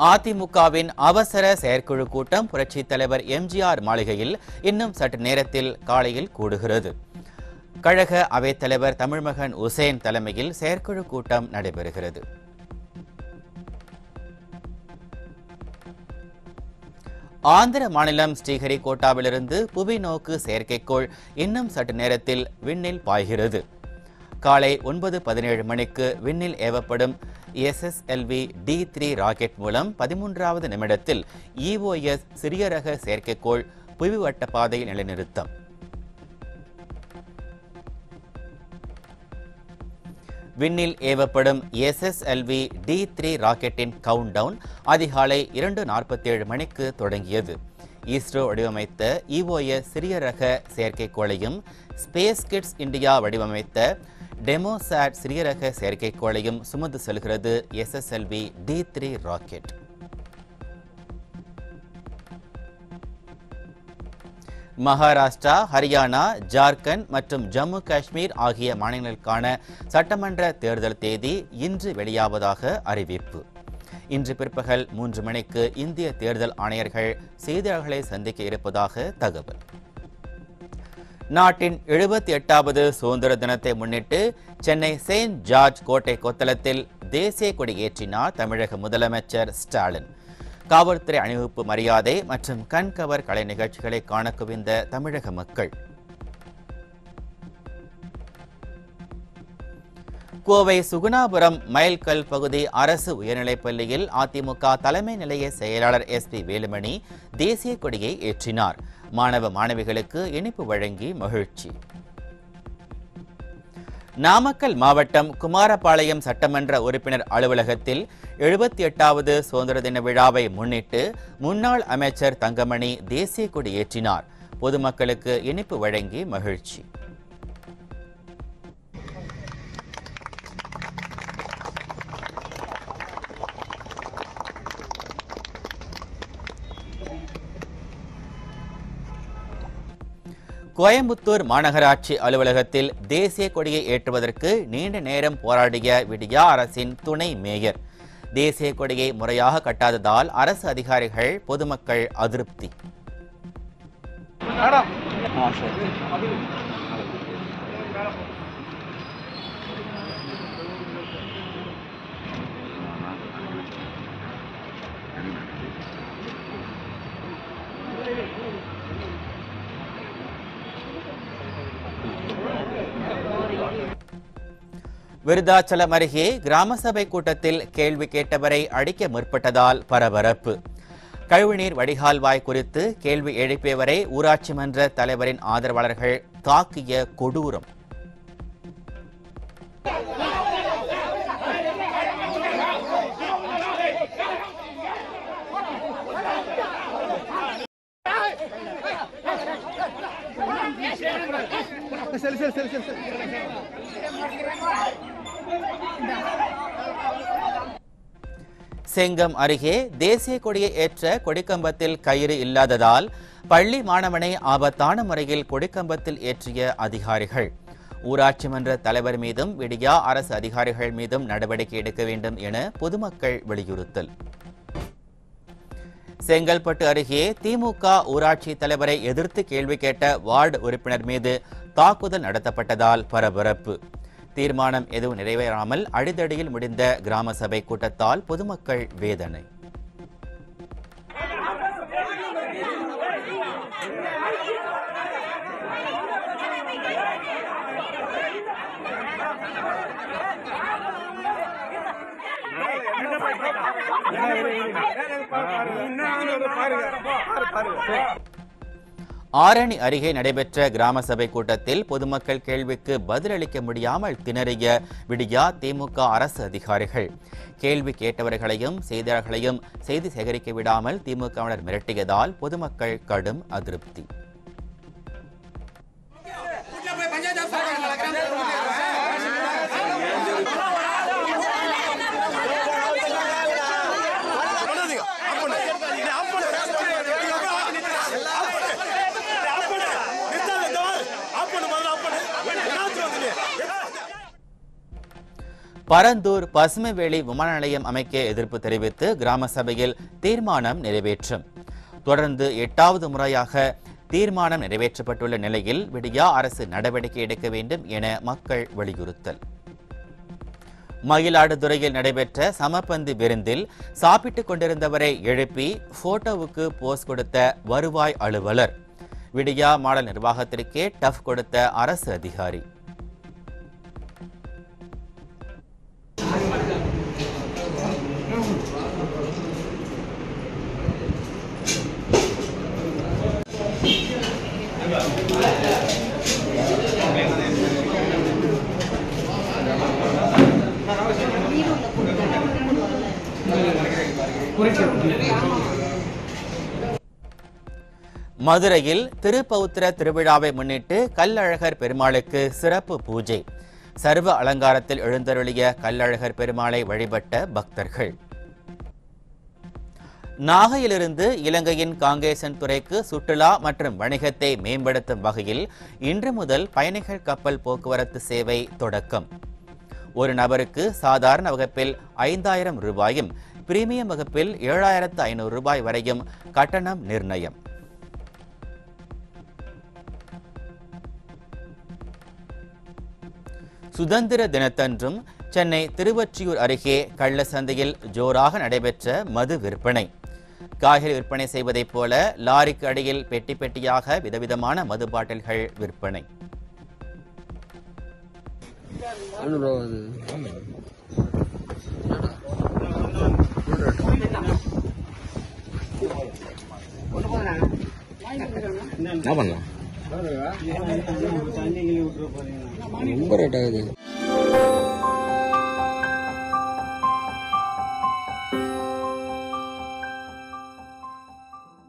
அதிமுகவின் அவசர செயற்குழு கூட்டம் புரட்சித் தலைவர் எம்ஜிஆர் மாளிகையில் இன்னும் சற்று நேரத்தில் காலையில் கூடுகிறது கழக அவைத்தலைவர் தமிழ்மகன் உசேன் தலைமையில் செயற்குழு கூட்டம் நடைபெறுகிறது ஆந்திர மாநிலம் ஸ்ரீஹரிகோட்டாவிலிருந்து புவி நோக்கு செயற்கைக்கோள் இன்னும் சற்று நேரத்தில் விண்ணில் பாய்கிறது காலை ஒன்பது பதினேழு மணிக்கு விண்ணில் ஏவப்படும் எஸ்எஸ்எல்வி டி த்ரீ ராக்கெட் மூலம் பதிமூன்றாவது நிமிடத்தில் இஓஎஸ் சிறிய ரக செயற்கைக்கோள் புவி வட்ட பாதையில் நிலைநிறுத்தம் விண்ணில் ஏவப்படும் எஸ்எஸ்எல்வி டி த்ரீ ராக்கெட்டின் கவுண்ட் டவுன் அதிகாலை இரண்டு நாற்பத்தேழு மணிக்கு தொடங்கியது இஸ்ரோ வடிவமைத்த இஓஎஸ் சிறிய ரக செயற்கைக்கோளையும் ஸ்பேஸ் கிட்ஸ் இந்தியா வடிவமைத்த டெமோசாட் சிறிய ரக செயற்கைக்கோளையும் சுமந்து செல்கிறது SSLV D three rocket Maharashtra Haryana Jharkhand மற்றும் ஜம்மு காஷ்மீர் ஆகிய மாநிலங்களுக்கான சட்டமன்ற தேர்தல் தேதி இன்று வெளியாவதாக அறிவிப்பு இன்று பிற்பகல் மூன்று மணிக்கு இந்திய தேர்தல் ஆணையர்கள் செய்தியாளர்களை சந்திக்க இருப்பதாக தகவல் நாட்டின் எழுபத்தி எட்டாவது சுதந்திர தினத்தை முன்னிட்டு சென்னை செயின்ட் ஜார்ஜ் கோட்டை கொத்தளத்தில் தேசிய கொடி ஏற்றினார் தமிழக முதலமைச்சர் ஸ்டாலின் காவல்துறை அணிவகுப்பு மரியாதை மற்றும் கண்கவர் கலை நிகழ்ச்சிகளை காண குவிந்த தமிழக மக்கள் கோவை சுகுணாபுரம் மைல்கல் பகுதி அரசு உயர்நிலைப் பள்ளியில் அதிமுக தலைமை நிலைய செயலாளர் எஸ் பி வேலுமணி தேசிய கொடியை ஏற்றினார் மாணவ மாணவிகளுக்கு இனிப்பு வழங்கி மகிழ்ச்சி நாமக்கல் மாவட்டம் குமாரபாளையம் சட்டமன்ற உறுப்பினர் அலுவலகத்தில் எழுபத்தி எட்டாவது சுதந்திர தின விழாவை முன்னிட்டு முன்னாள் அமைச்சர் தங்கமணி தேசிய கொடி ஏற்றினார் பொதுமக்களுக்கு இனிப்பு வழங்கி மகிழ்ச்சி கோயம்புத்தூர் மாநகராட்சி அலுவலகத்தில் தேசிய கொடியை ஏற்றுவதற்கு நீண்ட நேரம் போராடிய விடியா அரசின் துணை மேயர் தேசிய கொடியை முறையாக கட்டாததால் அரசு அதிகாரிகள் பொதுமக்கள் அதிருப்தி விருதாச்சலம் அருகே கிராம சபை கூட்டத்தில் கேள்வி கேட்டவரை அடிக்க முற்பட்டதால் பரபரப்பு கழிவுநீர் வடிகால்வாய் குறித்து கேள்வி எழுப்பியவரை ஊராட்சி மன்ற தலைவரின் ஆதரவாளர்கள் தாக்கிய கொடூரம் செங்கம் அருகே தேசிய கொடியை ஏற்ற கொடிக்கம்பத்தில் கயிறு இல்லாததால் பள்ளி மாணவனை ஆபத்தான முறையில் கொடிக்கம்பத்தில் ஏற்றிய அதிகாரிகள் ஊராட்சி மன்ற தலைவர் மீதும் விடியா அரசு அதிகாரிகள் மீதும் நடவடிக்கை எடுக்க வேண்டும் என பொதுமக்கள் வலியுறுத்தல் செங்கல்பட்டு அருகே திமுக ஊராட்சி தலைவரை எதிர்த்து கேள்வி கேட்ட வார்டு உறுப்பினர் மீது தாக்குதல் நடத்தப்பட்டதால் பரபரப்பு தீர்மானம் எதுவும் நிறைவேறாமல் அடிதடியில் முடிந்த கிராம சபை கூட்டத்தால் பொதுமக்கள் வேதனை ஆரணி அருகே நடைபெற்ற கிராம சபை கூட்டத்தில் பொதுமக்கள் கேள்விக்கு பதிலளிக்க முடியாமல் திணறிய விடியா திமுக அரசு அதிகாரிகள் கேள்வி கேட்டவர்களையும் செய்தியாளர்களையும் செய்தி சேகரிக்க விடாமல் திமுகவினர் மிரட்டியதால் பொதுமக்கள் கடும் அதிருப்தி பரந்தூர் பசுமைவேலி விமான நிலையம் அமைக்க எதிர்ப்பு தெரிவித்து கிராம சபையில் தீர்மானம் நிறைவேற்றும் தொடர்ந்து எட்டாவது முறையாக தீர்மானம் நிறைவேற்றப்பட்டுள்ள நிலையில் விடியா அரசு நடவடிக்கை எடுக்க வேண்டும் என மக்கள் வலியுறுத்தல் மயிலாடுதுறையில் நடைபெற்ற சமபந்தி விருந்தில் சாப்பிட்டுக் கொண்டிருந்தவரை எழுப்பி போட்டோவுக்கு போஸ் கொடுத்த வருவாய் அலுவலர் விடியா மாடல் நிர்வாகத்திற்கே டஃப் கொடுத்த அரசு அதிகாரி மதுரையில் திருப்பவுத்திர திருவிழாவை முன்னிட்டு கல்லழகர் பெருமாளுக்கு சிறப்பு பூஜை சர்வ அலங்காரத்தில் எழுந்தருளிய கல்லழகர் பெருமாளை வழிபட்ட பக்தர்கள் நாகையிலிருந்து இலங்கையின் காங்கேசன் துறைக்கு சுற்றுலா மற்றும் வணிகத்தை மேம்படுத்தும் வகையில் இன்று முதல் பயணிகள் கப்பல் போக்குவரத்து சேவை தொடக்கம் ஒரு நபருக்கு சாதாரண வகுப்பில் ஐந்தாயிரம் ரூபாயும் பிரீமியம் வகுப்பில் ஏழாயிரத்து ஐநூறு ரூபாய் வரையும் கட்டணம் நிர்ணயம் சுதந்திர தினத்தன்றும் சென்னை திருவொற்றியூர் அருகே கள்ள சந்தையில் ஜோராக நடைபெற்ற மது விற்பனை காய்கறி விற்பனை செய்வதைப் போல லாரிக்கு அடியில் பெட்டி பெட்டியாக விதவிதமான மது பாட்டில்கள் விற்பனை என்ன பண்ணலாம் ரொம்ப ரேட் ஆகுது